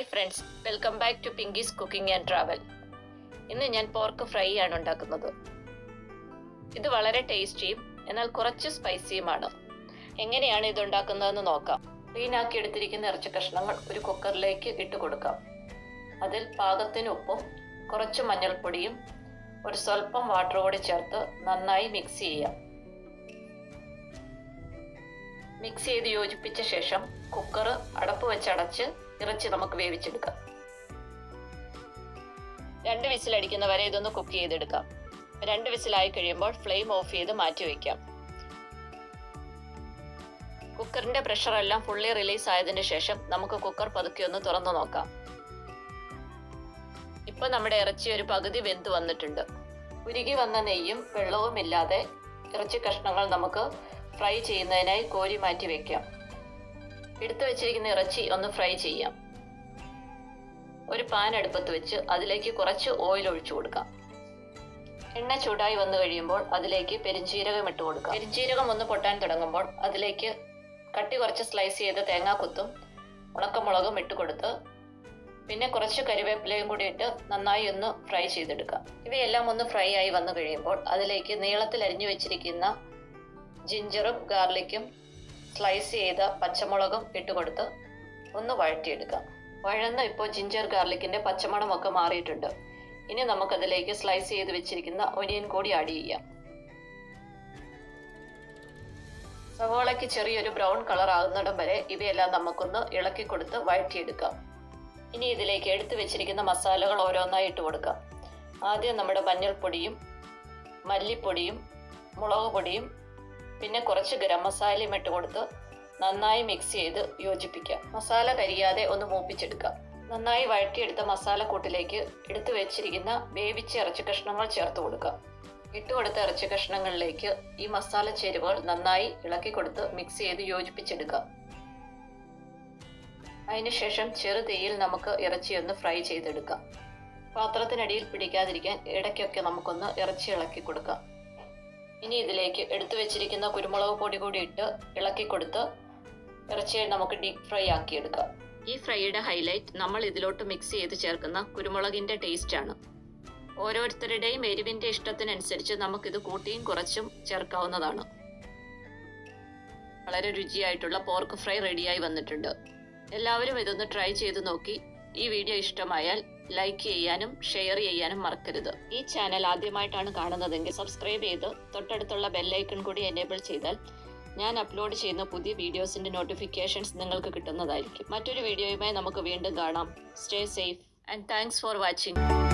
friends welcome back to Pinky's cooking and travel ഇന്ന് ഞാൻ pork fry ആണ് ഉണ്ടാക്കുന്നത് ഇത് വളരെ ടേസ്റ്റിയും എന്നാൽ കുറച്ച് സ്പൈസിയുമാണ് എങ്ങനെയാണ് ഇത് ഉണ്ടാക്കുന്നതെന്ന് നോക്കാം ക്ലീൻ ആക്കി എടുത്തിരിക്കുന്ന ഇറച്ചി കഷ്ണങ്ങൾ ഒരു കുക്കറിലേക്ക് ഇട്ട് കൊടുക്കാം അതിൽ പാകത്തിന് ഉപ്പും കുറച്ച് മഞ്ഞൾപ്പൊടിയും ഒരു സ്വല്പം വാട്ടർ കൂടി ചേർത്ത് നന്നായി മിക്സ് ചെയ്യാം മിക്സ് ചെയ്ത് യോജിപ്പിച്ച ശേഷം കുക്കർ അടപ്പ് വെച്ച് അടച്ച് ഇറച്ചി നമുക്ക് വേവിച്ചെടുക്കാം രണ്ട് വിസിലടിക്കുന്ന വരെ ഇതൊന്ന് കുക്ക് ചെയ്തെടുക്കാം രണ്ട് വിസിലായി കഴിയുമ്പോൾ ഫ്ലെയിം ഓഫ് ചെയ്ത് മാറ്റി വയ്ക്കാം കുക്കറിന്റെ പ്രഷർ എല്ലാം ഫുള്ളി റിലീസ് ആയതിനു ശേഷം നമുക്ക് കുക്കർ പതുക്കെ ഒന്ന് തുറന്നു നോക്കാം ഇപ്പൊ നമ്മുടെ ഇറച്ചി ഒരു പകുതി വെന്ത് വന്നിട്ടുണ്ട് ഉരുകി വന്ന നെയ്യും വെള്ളവും ഇല്ലാതെ ഇറച്ചി കഷ്ണങ്ങൾ നമുക്ക് ഫ്രൈ ചെയ്യുന്നതിനായി കോരി മാറ്റി വെക്കാം എടുത്തു വെച്ചിരിക്കുന്ന ഇറച്ചി ഒന്ന് ഫ്രൈ ചെയ്യാം ഒരു പാൻ അടുപ്പത്ത് വെച്ച് അതിലേക്ക് കുറച്ച് ഓയിൽ ഒഴിച്ചു കൊടുക്കാം എണ്ണ ചൂടായി വന്നു കഴിയുമ്പോൾ അതിലേക്ക് പെരിഞ്ചീരകം ഇട്ട് കൊടുക്കാം പെരിഞ്ചീരകം ഒന്ന് പൊട്ടാൻ തുടങ്ങുമ്പോൾ അതിലേക്ക് കട്ടി കുറച്ച് സ്ലൈസ് ചെയ്ത തേങ്ങാക്കുത്തും ഉണക്കമുളകും ഇട്ട് കൊടുത്ത് പിന്നെ കുറച്ച് കരിവേപ്പിലയും കൂടി ഇട്ട് നന്നായി ഒന്ന് ഫ്രൈ ചെയ്തെടുക്കാം ഇവയെല്ലാം ഒന്ന് ഫ്രൈ ആയി വന്നു കഴിയുമ്പോൾ അതിലേക്ക് നീളത്തിൽ അരിഞ്ഞു വെച്ചിരിക്കുന്ന ജിഞ്ചറും ഗാർലിക്കും സ്ലൈസ് ചെയ്ത പച്ചമുളകും ഇട്ട് കൊടുത്ത് ഒന്ന് വഴറ്റിയെടുക്കാം വഴന്ന് ഇപ്പോൾ ജിഞ്ചർ ഗാർലിക്കിന്റെ പച്ചമണമൊക്കെ മാറിയിട്ടുണ്ട് ഇനി നമുക്കതിലേക്ക് സ്ലൈസ് ചെയ്ത് വെച്ചിരിക്കുന്ന ഒനിയൻ കൂടി ആഡ് ചെയ്യാം സവോളയ്ക്ക് ചെറിയൊരു ബ്രൗൺ കളർ ആകുന്നിടം വരെ ഇവയെല്ലാം നമുക്കൊന്ന് ഇളക്കി കൊടുത്ത് വഴറ്റിയെടുക്കാം ഇനി ഇതിലേക്ക് എടുത്തു വെച്ചിരിക്കുന്ന മസാലകൾ ഓരോന്നായി ഇട്ട് കൊടുക്കാം ആദ്യം നമ്മുടെ മഞ്ഞൾപ്പൊടിയും മല്ലിപ്പൊടിയും മുളക് പൊടിയും പിന്നെ കുറച്ച് ഗരം മസാലയും ഇട്ട് കൊടുത്ത് നന്നായി മിക്സ് ചെയ്ത് യോജിപ്പിക്കാം മസാല കരിയാതെ ഒന്ന് മൂപ്പിച്ചെടുക്കാം നന്നായി വഴറ്റിയെടുത്ത മസാല കൂട്ടിലേക്ക് എടുത്തു വെച്ചിരിക്കുന്ന വേവിച്ച ഇറച്ചി കഷ്ണങ്ങൾ ചേർത്ത് കൊടുക്കാം ഇട്ട് കൊടുത്ത ഇറച്ചി കഷ്ണങ്ങളിലേക്ക് ഈ മസാല ചേരുവകൾ നന്നായി ഇളക്കി കൊടുത്ത് മിക്സ് ചെയ്ത് യോജിപ്പിച്ചെടുക്കാം അതിനുശേഷം ചെറു തീയിൽ നമുക്ക് ഇറച്ചി ഒന്ന് ഫ്രൈ ചെയ്തെടുക്കാം പാത്രത്തിനടിയിൽ പിടിക്കാതിരിക്കാൻ ഇടയ്ക്കൊക്കെ നമുക്കൊന്ന് ഇറച്ചി ഇളക്കി കൊടുക്കാം ഇനി ഇതിലേക്ക് എടുത്തു വെച്ചിരിക്കുന്ന കുരുമുളക് പൊടി കൂടി ഇട്ട് ഇളക്കി കൊടുത്ത് ഇറച്ചിയെ നമുക്ക് ഡീപ് ഫ്രൈ ആക്കിയെടുക്കാം ഈ ഫ്രൈയുടെ ഹൈലൈറ്റ് നമ്മൾ ഇതിലോട്ട് മിക്സ് ചെയ്ത് ചേർക്കുന്ന കുരുമുളകിന്റെ ടേസ്റ്റ് ആണ് ഓരോരുത്തരുടെയും എരിവിന്റെ ഇഷ്ടത്തിനനുസരിച്ച് നമുക്കിത് കൂട്ടിയും കുറച്ചും ചേർക്കാവുന്നതാണ് വളരെ രുചിയായിട്ടുള്ള പോർക്ക് ഫ്രൈ റെഡിയായി വന്നിട്ടുണ്ട് എല്ലാവരും ഇതൊന്ന് ട്രൈ ചെയ്ത് നോക്കി ഈ വീഡിയോ ഇഷ്ടമായാൽ ലൈക്ക് ചെയ്യാനും ഷെയർ ചെയ്യാനും മറക്കരുത് ഈ ചാനൽ ആദ്യമായിട്ടാണ് കാണുന്നതെങ്കിൽ സബ്സ്ക്രൈബ് ചെയ്ത് തൊട്ടടുത്തുള്ള ബെല്ലൈക്കൺ കൂടി എനേബിൾ ചെയ്താൽ ഞാൻ അപ്ലോഡ് ചെയ്യുന്ന പുതിയ വീഡിയോസിന്റെ നോട്ടിഫിക്കേഷൻസ് നിങ്ങൾക്ക് കിട്ടുന്നതായിരിക്കും മറ്റൊരു വീഡിയോയുമായി നമുക്ക് വീണ്ടും കാണാം stay safe and thanks for watching